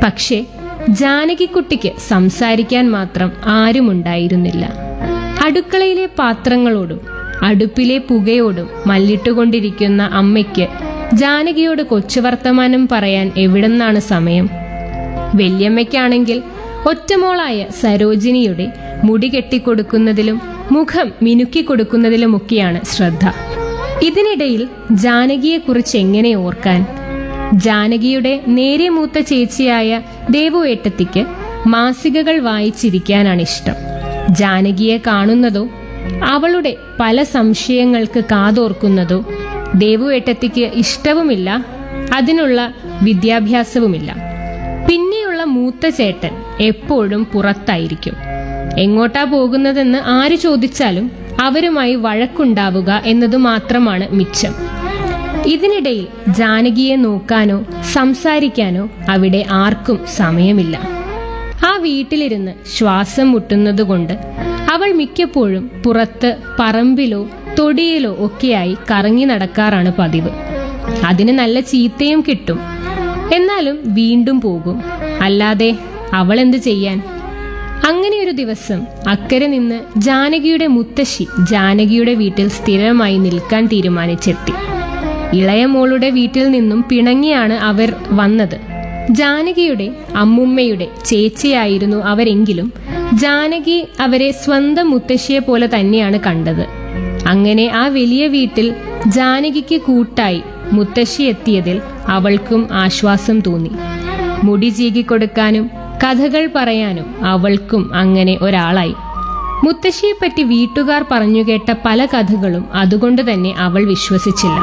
പക്ഷേ ജാനകിക്കുട്ടിക്ക് സംസാരിക്കാൻ മാത്രം ആരുമുണ്ടായിരുന്നില്ല അടുക്കളയിലെ പാത്രങ്ങളോടും അടുപ്പിലെ പുകയോടും മല്ലിട്ടുകൊണ്ടിരിക്കുന്ന അമ്മയ്ക്ക് ജാനകിയോട് കൊച്ചുവർത്തമാനം പറയാൻ എവിടുന്നാണ് സമയം വല്യമ്മയ്ക്കാണെങ്കിൽ ഒറ്റമോളായ സരോജിനിയുടെ മുടി കെട്ടിക്കൊടുക്കുന്നതിലും മുഖം മിനുക്കി കൊടുക്കുന്നതിലുമൊക്കെയാണ് ശ്രദ്ധ ഇതിനിടയിൽ ജാനകിയെക്കുറിച്ച് എങ്ങനെ ഓർക്കാൻ ജാനകിയുടെ നേരെ മൂത്ത ചേച്ചിയായ ദേവുവേട്ടത്തിക്ക് മാസികകൾ വായിച്ചിരിക്കാനാണ് ഇഷ്ടം ജാനകിയെ കാണുന്നതോ അവളുടെ പല സംശയങ്ങൾക്ക് കാതോർക്കുന്നതോ ദേവുവേട്ടത്തിക്ക് ഇഷ്ടവുമില്ല അതിനുള്ള വിദ്യാഭ്യാസവുമില്ല പിന്നെയുള്ള മൂത്ത ചേട്ടൻ എപ്പോഴും പുറത്തായിരിക്കും എങ്ങോട്ടാ പോകുന്നതെന്ന് ആര് ചോദിച്ചാലും അവരുമായി വഴക്കുണ്ടാവുക എന്നതു മാത്രമാണ് മിച്ചം ഇതിനിടയിൽ ജാനകിയെ നോക്കാനോ സംസാരിക്കാനോ അവിടെ ആർക്കും സമയമില്ല ആ വീട്ടിലിരുന്ന് ശ്വാസം മുട്ടുന്നതുകൊണ്ട് അവൾ മിക്കപ്പോഴും പുറത്ത് പറമ്പിലോ തൊടിയിലോ ഒക്കെയായി കറങ്ങി നടക്കാറാണ് പതിവ് അതിന് നല്ല ചീത്തയും കിട്ടും എന്നാലും വീണ്ടും പോകും അല്ലാതെ അവൾ എന്ത് ചെയ്യാൻ അങ്ങനെ ഒരു ദിവസം അക്കരെ നിന്ന് ജാനകിയുടെ മുത്തശ്ശി ജാനകിയുടെ വീട്ടിൽ സ്ഥിരമായി നിൽക്കാൻ തീരുമാനിച്ചെത്തി ഇളയ മോളുടെ വീട്ടിൽ നിന്നും പിണങ്ങിയാണ് അവർ വന്നത് ജാനകിയുടെ അമ്മുമ്മയുടെ ചേച്ചിയായിരുന്നു അവരെങ്കിലും ജാനകി അവരെ സ്വന്തം മുത്തശ്ശിയെ പോലെ തന്നെയാണ് കണ്ടത് അങ്ങനെ ആ വലിയ വീട്ടിൽ ജാനകിക്ക് കൂട്ടായി മുത്തശ്ശി എത്തിയതിൽ അവൾക്കും ആശ്വാസം തോന്നി മുടി ചീകിക്കൊടുക്കാനും കഥകൾ പറയാനും അവൾക്കും അങ്ങനെ ഒരാളായി മുത്തശ്ശിയെപ്പറ്റി വീട്ടുകാർ പറഞ്ഞുകേട്ട പല കഥകളും അതുകൊണ്ട് തന്നെ അവൾ വിശ്വസിച്ചില്ല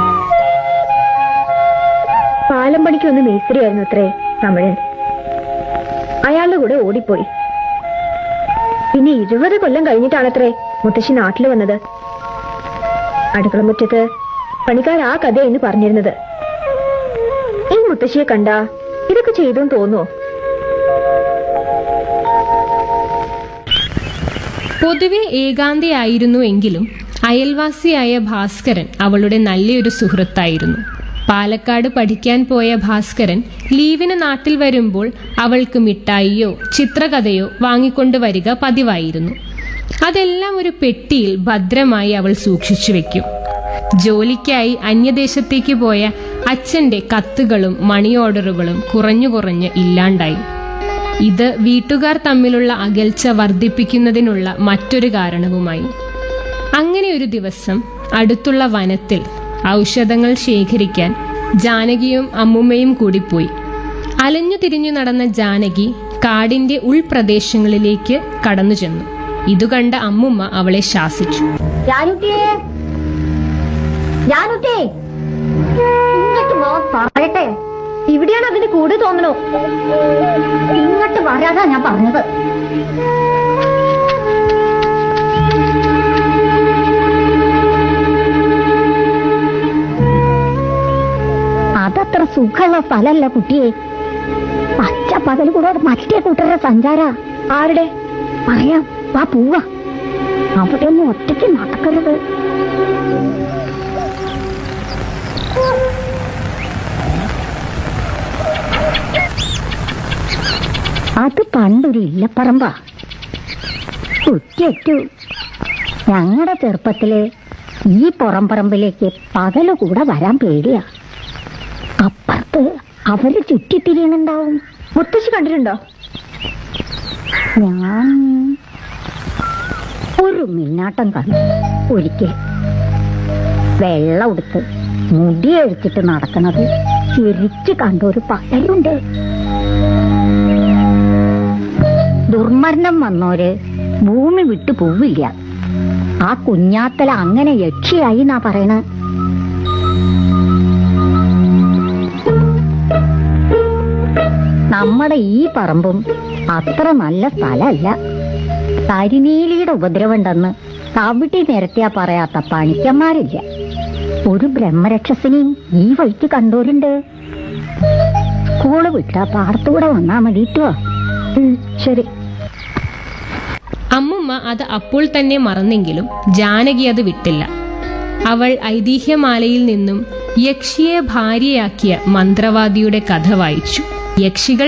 പാലം പണിക്ക് ഒന്ന് മേസ്ത്രിയായിരുന്നു അത്രേ തമിഴൻ അയാളുടെ കൂടെ ഓടിപ്പോയി പിന്നെ ഇരുപത് കൊല്ലം കഴിഞ്ഞിട്ടാണത്രേ മുത്തശ്ശി നാട്ടിൽ വന്നത് അടുക്കള മുറ്റത്ത് പണിക്കാർ ആ കഥയെന്ന് പറഞ്ഞിരുന്നത് ഈ മുത്തശ്ശിയെ കണ്ട ഇതൊക്കെ ചെയ്തു തോന്നുവോ പൊതുവെ ഏകാന്തയായിരുന്നു എങ്കിലും അയൽവാസിയായ ഭാസ്കരൻ അവളുടെ നല്ലൊരു സുഹൃത്തായിരുന്നു പാലക്കാട് പഠിക്കാൻ പോയ ഭാസ്കരൻ ലീവിന് നാട്ടിൽ വരുമ്പോൾ അവൾക്ക് മിഠായിയോ ചിത്രകഥയോ വാങ്ങിക്കൊണ്ട് വരിക പതിവായിരുന്നു അതെല്ലാം ഒരു പെട്ടിയിൽ ഭദ്രമായി അവൾ സൂക്ഷിച്ചു വെക്കും ജോലിക്കായി അന്യദേശത്തേക്ക് പോയ അച്ഛന്റെ കത്തുകളും മണി ഓർഡറുകളും കുറഞ്ഞു കുറഞ്ഞ് ഇല്ലാണ്ടായി ഇത് വീട്ടുകാർ തമ്മിലുള്ള അകൽച്ച വർദ്ധിപ്പിക്കുന്നതിനുള്ള മറ്റൊരു കാരണവുമായി അങ്ങനെ ഒരു ദിവസം അടുത്തുള്ള വനത്തിൽ ഔഷധങ്ങൾ ശേഖരിക്കാൻ ജാനകിയും അമ്മുമ്മയും കൂടി പോയി അലഞ്ഞു തിരിഞ്ഞു നടന്ന ജാനകി കാടിന്റെ ഉൾപ്രദേശങ്ങളിലേക്ക് കടന്നു ചെന്നു ഇതു കണ്ട അമ്മുമ്മ അവളെ ശാസിച്ചു ജാനുട്ടിയെ ജാനുട്ടിയെ ഇങ്ങോട്ട് വാ പറയട്ടെ ഇവിടെയാണ് അതിന് കൂട് തോന്നണു ഇങ്ങോട്ട് വരാതാ ഞാൻ പറഞ്ഞത് അതത്ര സുഖമുള്ള സ്ഥലല്ല കുട്ടിയെ പച്ച പകൽ കൂടെ മറ്റേ കൂട്ടരുടെ സഞ്ചാര ആരുടെ പറയാം വാ പോവാ അവിടെ ഒന്നും ഒറ്റയ്ക്ക് നടക്കരുത് അത് പണ്ടൊരു ഇല്ലപ്പറമ്പാ കുറ്റിയറ്റു ഞങ്ങളുടെ ചെറുപ്പത്തില് ഈ പുറംപറമ്പിലേക്ക് പകല് കൂടെ വരാൻ പേടിയാ അപ്പുറത്ത് അവര് ചുറ്റിത്തിരിയുന്നുണ്ടാവും മുത്തശ്ശി കണ്ടിട്ടുണ്ടോ ഞാൻ ഒരു മിന്നാട്ടം കണ്ടു ഒരിക്കൽ വെള്ളം ഉടുത്ത് മുടി അഴിച്ചിട്ട് നടക്കണത് ചിരിച്ചു കണ്ട ഒരു പകലുണ്ട് ദുർമരണം വന്നോര് ഭൂമി വിട്ടു പോവില്ല ആ കുഞ്ഞാത്തല അങ്ങനെ യക്ഷിയായി എന്നാ പറയണ നമ്മുടെ ഈ പറമ്പും അത്ര നല്ല സ്ഥലമല്ല കരിനീലിയുടെ ഉപദ്രവമുണ്ടെന്ന് കവിട്ടി നിരത്തിയാ പറയാത്ത പണിക്കന്മാരില്ല ഒരു ബ്രഹ്മരക്ഷസിനെയും ഈ വഴിക്ക് കണ്ടോരുണ്ട് സ്കൂള് വിട്ടാ പാടത്തൂടെ വന്നാ മതിട്ടോ ശരി അമ്മുമ്മ അത് അപ്പോൾ തന്നെ മറന്നെങ്കിലും ജാനകി അത് വിട്ടില്ല അവൾ ഐതിഹ്യമാലയിൽ നിന്നും യക്ഷിയെ ഭാര്യയാക്കിയ മന്ത്രവാദിയുടെ കഥ വായിച്ചു യക്ഷികൾ